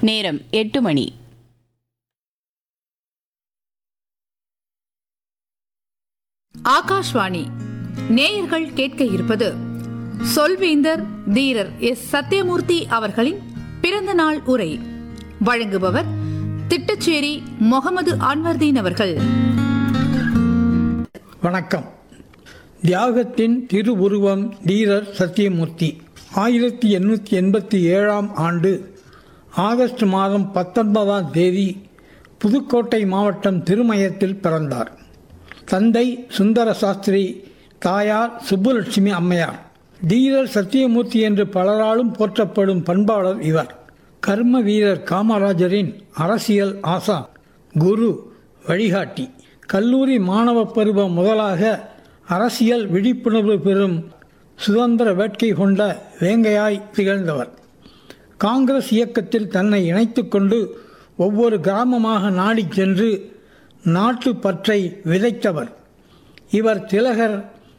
நேரம் எட்டு மணி ஆகாஷ்வாணி நேயர்கள் கேட்க இருப்பது சொல்வேந்தர் தீரர் எஸ் சத்யமூர்த்தி அவர்களின் பிறந்த நாள் உரை வழங்குபவர் திட்டச்சேரி முகமது அன்வர்தீன் அவர்கள் வணக்கம் தியாகத்தின் திருவுருவம் தீரர் சத்தியமூர்த்தி ஆயிரத்தி எண்ணூற்றி எண்பத்தி ஏழாம் ஆண்டு ஆகஸ்ட் மாதம் பத்தொன்பதாம் தேதி புதுக்கோட்டை மாவட்டம் திருமயத்தில் பிறந்தார் தந்தை சுந்தர சாஸ்திரி தாயார் சுப்புலட்சுமி அம்மையார் தீரர் சத்தியமூர்த்தி என்று பலராலும் போற்றப்படும் பண்பாளர் இவர் கர்ம வீரர் காமராஜரின் அரசியல் ஆசா குரு வழிகாட்டி கல்லூரி மாணவ பருவம் முதலாக அரசியல் விழிப்புணர்வு பெறும் சுதந்திர வேட்கை கொண்ட வேங்கையாய் திகழ்ந்தவர் காங்கிரஸ் இயக்கத்தில் தன்னை இணைத்துக் கொண்டு ஒவ்வொரு கிராமமாக நாடிச் சென்று நாட்டு பற்றை விதைத்தவர் இவர் திலகர்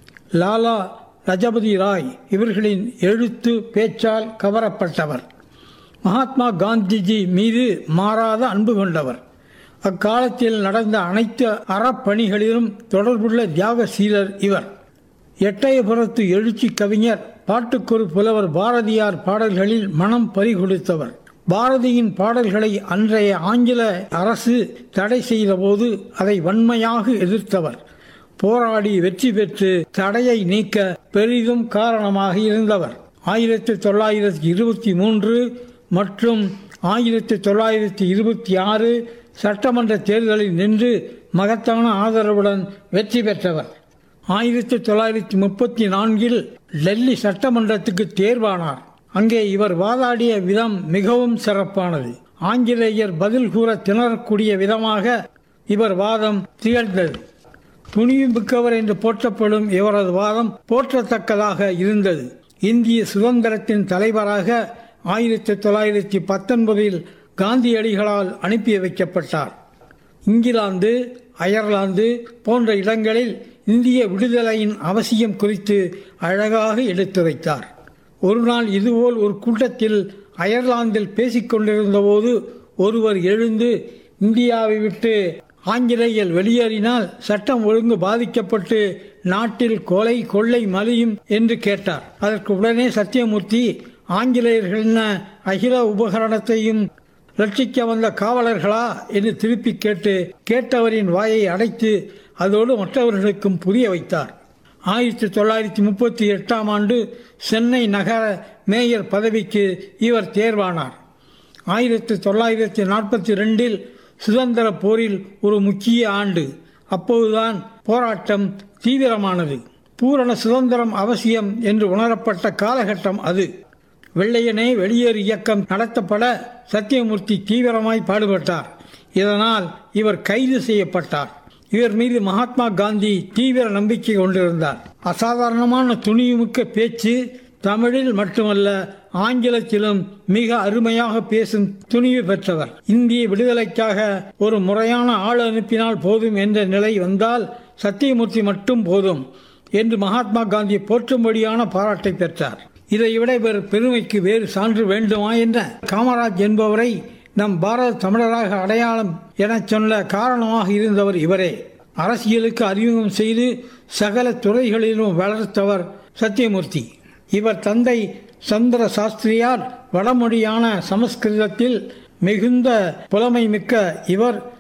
லாலா லஜபதி ராய் இவர்களின் எழுத்து பேச்சால் கவரப்பட்டவர் மகாத்மா காந்திஜி மீது மாறாத அன்பு கொண்டவர் அக்காலத்தில் நடந்த அனைத்து அறப்பணிகளிலும் தொடர்புள்ள தியாகசீலர் இவர் எட்டயபுரத்து எழுச்சி கவிஞர் பாட்டுக்கொரு புலவர் பாரதியார் பாடல்களில் மனம் பறிகொடுத்தவர் பாரதியின் பாடல்களை அன்றைய ஆங்கில அரசு தடை செய்தபோது அதை வன்மையாக எதிர்த்தவர் போராடி வெற்றி பெற்று தடையை நீக்க பெரிதும் காரணமாக இருந்தவர் ஆயிரத்தி தொள்ளாயிரத்தி இருபத்தி மூன்று மற்றும் ஆயிரத்தி தொள்ளாயிரத்தி இருபத்தி ஆறு சட்டமன்ற தேர்தலில் நின்று மகத்தான ஆதரவுடன் வெற்றி பெற்றவர் ஆயிரத்தி தொள்ளாயிரத்தி முப்பத்தி நான்கில் டெல்லி சட்டமன்றத்துக்கு தேர்வானார் அங்கே இவர் வாதாடிய விதம் மிகவும் சிறப்பானது ஆங்கிலேயர் பதில் கூற திணறக்கூடிய விதமாக இவர் வாதம் திகழ்ந்தது துணிவு மிக்கவர் என்று போற்றப்படும் இவரது வாதம் போற்றத்தக்கதாக இருந்தது இந்திய சுதந்திரத்தின் தலைவராக ஆயிரத்தி தொள்ளாயிரத்தி பத்தொன்பதில் காந்தியடிகளால் அனுப்பி வைக்கப்பட்டார் இங்கிலாந்து அயர்லாந்து போன்ற இடங்களில் இந்திய விடுதலையின் அவசியம் குறித்து அழகாக எடுத்துரைத்தார் ஒரு நாள் இதுபோல் ஒரு கூட்டத்தில் அயர்லாந்தில் பேசிக்கொண்டிருந்தபோது ஒருவர் எழுந்து இந்தியாவை விட்டு ஆங்கிலேயர் வெளியேறினால் சட்டம் ஒழுங்கு பாதிக்கப்பட்டு நாட்டில் கொலை கொள்ளை மலியும் என்று கேட்டார் அதற்கு உடனே சத்தியமூர்த்தி ஆங்கிலேயர்களின் அகில உபகரணத்தையும் ரட்சிக்க வந்த காவலர்களா என்று திருப்பி கேட்டு கேட்டவரின் வாயை அடைத்து அதோடு மற்றவர்களுக்கும் புரிய வைத்தார் ஆயிரத்தி தொள்ளாயிரத்தி முப்பத்தி எட்டாம் ஆண்டு சென்னை நகர மேயர் பதவிக்கு இவர் தேர்வானார் ஆயிரத்தி தொள்ளாயிரத்தி நாற்பத்தி ரெண்டில் சுதந்திர போரில் ஒரு முக்கிய ஆண்டு அப்போதுதான் போராட்டம் தீவிரமானது பூரண சுதந்திரம் அவசியம் என்று உணரப்பட்ட காலகட்டம் அது வெள்ளையனே வெளியேறு இயக்கம் நடத்தப்பட சத்தியமூர்த்தி தீவிரமாய் பாடுபட்டார் இதனால் இவர் கைது செய்யப்பட்டார் இவர் மீது மகாத்மா காந்தி தீவிர நம்பிக்கை கொண்டிருந்தார் அசாதாரணமான துணிவுமிக்க பேச்சு தமிழில் மட்டுமல்ல ஆங்கிலத்திலும் மிக அருமையாக பேசும் துணிவு பெற்றவர் இந்திய விடுதலைக்காக ஒரு முறையான ஆள் அனுப்பினால் போதும் என்ற நிலை வந்தால் சத்தியமூர்த்தி மட்டும் போதும் என்று மகாத்மா காந்தி போற்றும்படியான பாராட்டை பெற்றார் இதைவிட இவர் பெருமைக்கு வேறு சான்று வேண்டுமா என்ற காமராஜ் என்பவரை நம் பாரத தமிழராக அடையாளம் என சொன்ன காரணமாக இருந்தவர் இவரே அரசியலுக்கு அறிமுகம் செய்து சகல துறைகளிலும் வளர்த்தவர் சத்தியமூர்த்தி இவர் தந்தை சந்திர சாஸ்திரியார் வடமொழியான சமஸ்கிருதத்தில் மிகுந்த புலமை மிக்க இவர்